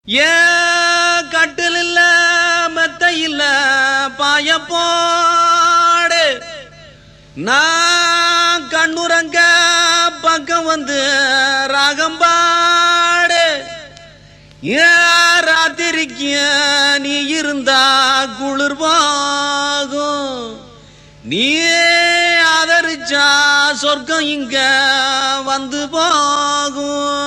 ஏன் கட்டில் இல்ல மெத்த இல்ல பாயப்போடு நான் கண்ணுரங்க பக்கம் வந்து ராகம்பாடு ஏன் ராத்திரிக்கு நீ இருந்தா குளிர்வாகும் நீ ஆதரிச்சா சொர்க்கம் இங்க வந்து போகும்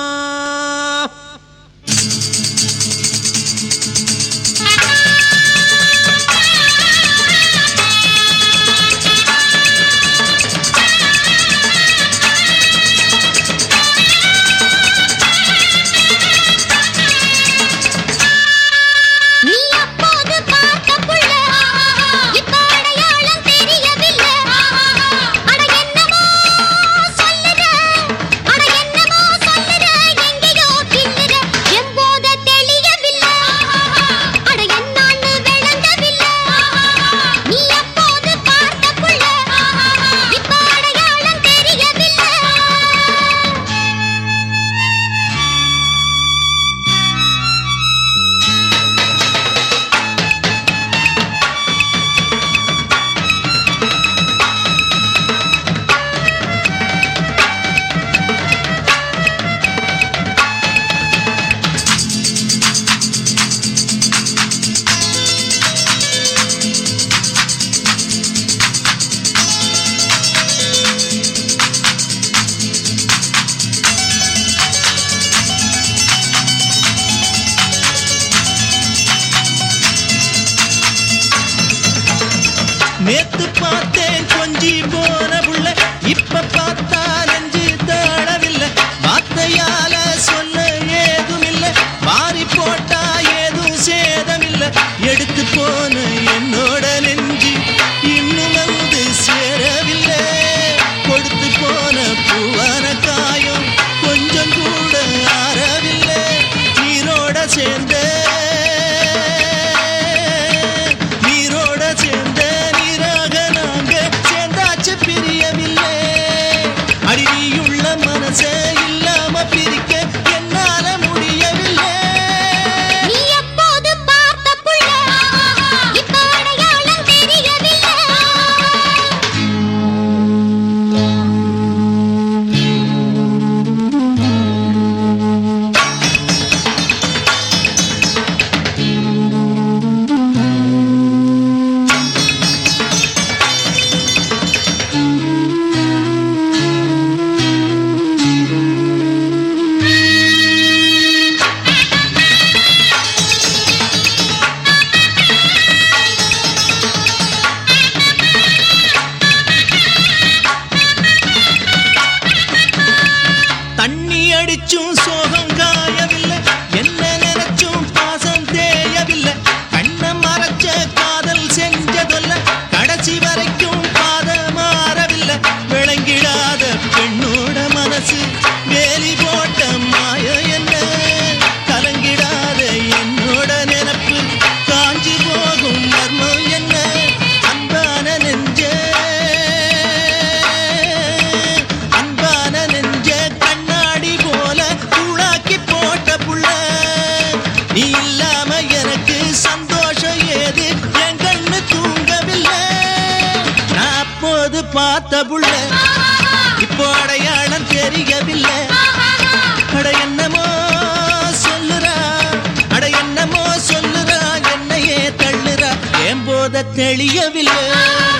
நீ அப்போது பார்த்த புள்ள இப்ப அடையாளம் தெரியவில்லை அட என்னமோ சொல்லுற அட என்னமோ சொல்லுற எங்கேயோ கிள்ளுற எம்போத தெளியவில்லை அட என்னான்னு விளங்கவில்லை நீ அப்போது பார்த்த புள்ள இப்ப அடையாளம் தெரியவில்லை நேத்து பார்த்தேன் கொஞ்சி போன புள்ள இப்ப பார்த்தா நெஞ்சு தாழவில்லை வார்த்தையால சொல்ல ஏதும் இல்ல மாறி போட்டா ஏதும் சேதமில்ல எடுத்து போன என்னோட நெஞ்சு இன்னும் வந்து சேரவில்லை கொடுத்து போன பூவான காயம் கொஞ்சம் கூட ஆறவில்லை நீரோட சேர்ந்த நீரோட சேர்ந்த நீராக நாங்க சேர்ந்தாச்சு பிரியவில்லை அடியுள்ள மனச இல்லாம பிரிக்க என்னால முடியவில்லை நீ எப்போது பார்த்த புள்ள இப்ப அடையாளம் தெரியவில்லை தண்ணி அடிச்சும் சோகம் காயவில்லை என்ன நினைச்சும் பாசம் தேயவில்லை கண்ண மறைச்ச காதல் செஞ்சதல்ல கடைசி வரைக்கும் பாத மாறவில்லை விளங்கிடாத பெண்ணோட மனசு வேலி போட்ட மாய என்ன கலங்கிடாத என்னோட நினப்பு காஞ்சி போகும் மர்மம் என்ன அன்பான நெஞ்ச அன்பான நெஞ்ச கண்ணாடி போல தூளாக்கி போட்ட புள்ள நீ இல்லாம எனக்கு சந்தோஷம் ஏது என் கண்ணு தூங்கவில்லை நான் அப்போது பார்த்த புள்ள இப்போ அடையாளம் தெரியவில்லை அட என்னமோ சொல்லுறா அட என்னமோ சொல்லுறா என்னையே தள்ளுறா என் போத தெளியவில்லை